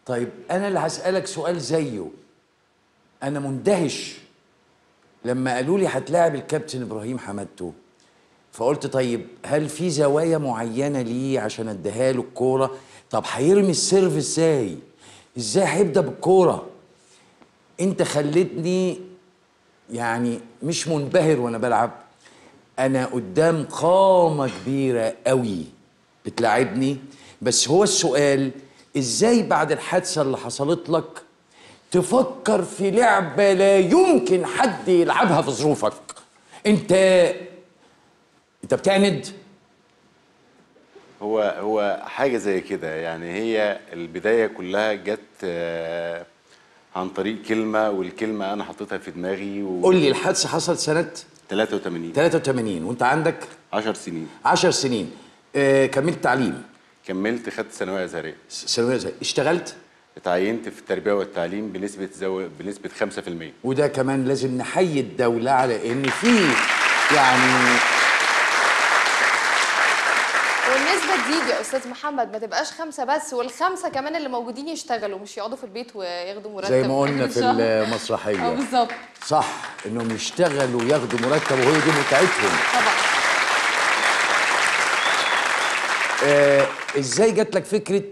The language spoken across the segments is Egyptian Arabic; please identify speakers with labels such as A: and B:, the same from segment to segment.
A: طيب انا اللي هسالك سؤال زيه انا مندهش لما قالوا لي هتلاعب الكابتن ابراهيم حمادته فقلت طيب هل في زوايا معينه ليه عشان اديها له الكوره طب هيرمي السيرف ازاي ازاي هيبدا بالكوره انت خلتني يعني مش منبهر وانا بلعب انا قدام قامه كبيره قوي بتلاعبني بس هو السؤال ازاي بعد الحادثه اللي حصلت لك تفكر في لعبه لا يمكن حد يلعبها في ظروفك انت انت بتعند
B: هو هو حاجه زي كده يعني هي البدايه كلها جت آه، عن طريق كلمه والكلمه انا حطيتها في دماغي و
A: قول لي الحادثه حصلت سنه
B: 83
A: 83 وانت عندك
B: 10 سنين
A: 10 سنين آه كملت تعليم
B: كملت خدت ثانويه ازهريه
A: ثانويه زي اشتغلت
B: اتعينت في التربيه والتعليم بنسبه زو... بنسبه 5%
A: وده كمان لازم نحيي الدولة على إن في يعني
C: والنسبة تزيد يا أستاذ محمد ما تبقاش خمسة بس والخمسة كمان اللي موجودين يشتغلوا مش يقعدوا في البيت وياخدوا مرتب
A: زي ما قلنا
C: آخر
A: في
C: الشهر. اه
A: المسرحية
C: بالظبط
A: صح إنهم يشتغلوا وياخدوا مرتب وهي دي متعتهم
C: طبعا
A: آه إزاي جات لك فكرة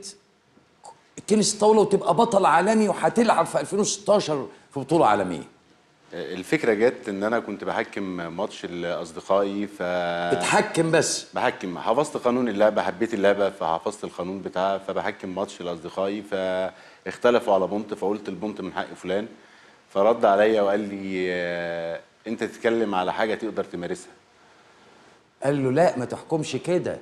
A: تنس طاولة وتبقى بطل عالمي وهتلعب في 2016 في بطولة عالمية
B: الفكره جت ان انا كنت بحكم ماتش لاصدقائي ف
A: بتحكم بس
B: بحكم حفظت قانون اللعبه حبيت اللعبه فحفظت القانون بتاعها فبحكم ماتش لاصدقائي فاختلفوا على بونت فقلت البونت من حق فلان فرد عليا وقال لي آه، انت تتكلم على حاجه تقدر تمارسها
A: قال له لا ما تحكمش كده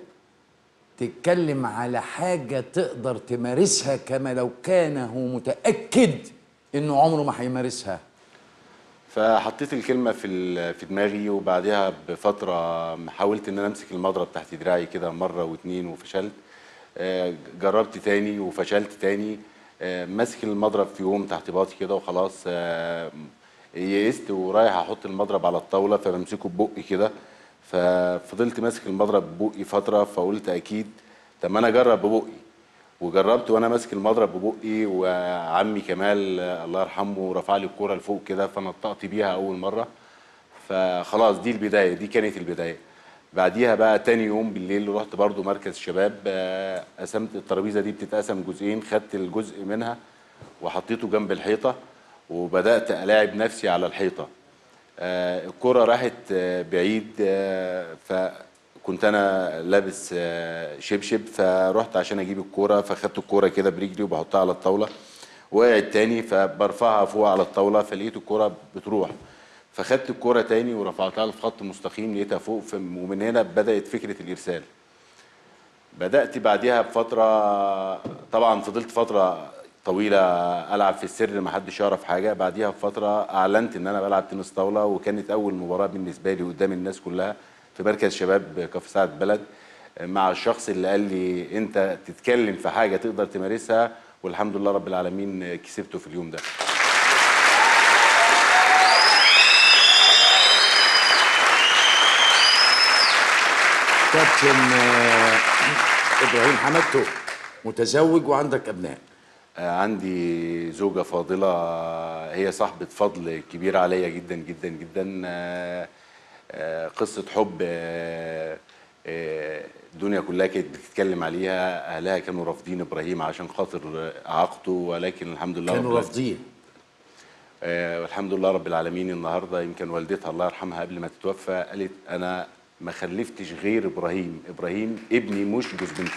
A: تتكلم على حاجة تقدر تمارسها كما لو كان هو متأكد إنه عمره ما هيمارسها
B: فحطيت الكلمه في ال- في دماغي وبعدها بفتره حاولت ان انا امسك المضرب تحت دراعي كده مره واتنين وفشلت آه، جربت تاني وفشلت تاني آه، ماسك المضرب في يوم تحت باطي كده وخلاص آه، يئست ورايح احط المضرب على الطاوله فبمسكه ببقي كده ففضلت ماسك المضرب ببقي فتره فقلت اكيد طب ما انا اجرب ببقي وجربت وانا ماسك المضرب ببقي وعمي كمال آه، الله يرحمه رفع لي الكوره لفوق كده فنطقت بيها اول مره فخلاص دي البدايه دي كانت البدايه بعديها بقى تاني يوم بالليل رحت برضو مركز شباب آه، قسمت الترابيزه دي بتتقسم جزئين خدت الجزء منها وحطيته جنب الحيطه وبدات الاعب نفسي على الحيطه آه، الكرة راحت آه، بعيد آه، فكنت انا لابس آه، شبشب فرحت عشان اجيب الكرة فخدت الكرة كده برجلي وبحطها على الطاولة وقعت تاني فبرفعها فوق على الطاولة فلقيت الكرة بتروح فخدت الكرة تاني ورفعتها في خط مستقيم لقيتها فوق ف- ومن هنا بدأت فكرة الإرسال بدأت بعديها بفترة طبعا فضلت فترة طويلة ألعب في السر ما حدش يعرف حاجة بعديها بفترة أعلنت إن أنا بلعب تنس طاولة وكانت أول مباراة بالنسبة لي قدام الناس كلها في مركز شباب كفر سعد بلد مع الشخص اللي قال لي أنت تتكلم في حاجة تقدر تمارسها والحمد لله رب العالمين كسبته في اليوم ده
A: كابتن آه، إبراهيم حمادته متزوج وعندك أبناء
B: آه، عندي زوجة فاضلة هي صاحبة فضل كبير عليا جدا جدا جدا آه، آه، قصة حب آه، آه، الدنيا كلها كانت بتتكلم عليها أهلها كانوا رافضين إبراهيم عشان خاطر إعاقته ولكن الحمد لله رب
A: كانوا
B: العالمين-
A: رافضين
B: آه، والحمد لله رب العالمين النهارده يمكن والدتها الله يرحمها قبل ما تتوفى قالت انا ما خلفتش غير ابراهيم ابراهيم ابني مش جوز بنتي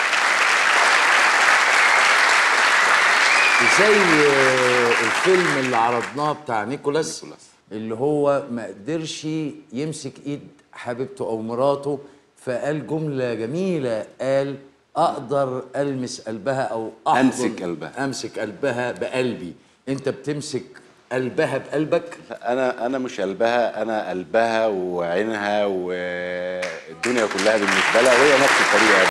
A: زي آه، الفيلم اللي عرضناه بتاع نيكولاس
B: نيكولاس.
A: اللي هو ما قدرش يمسك ايد حبيبته او مراته فقال جمله جميله قال اقدر المس قلبها او احضن
B: أمسك قلبها.
A: امسك قلبها بقلبي انت بتمسك قلبها بقلبك
B: لا، انا انا مش قلبها انا قلبها وعينها والدنيا كلها بالنسبه لها وهي نفس الطريقه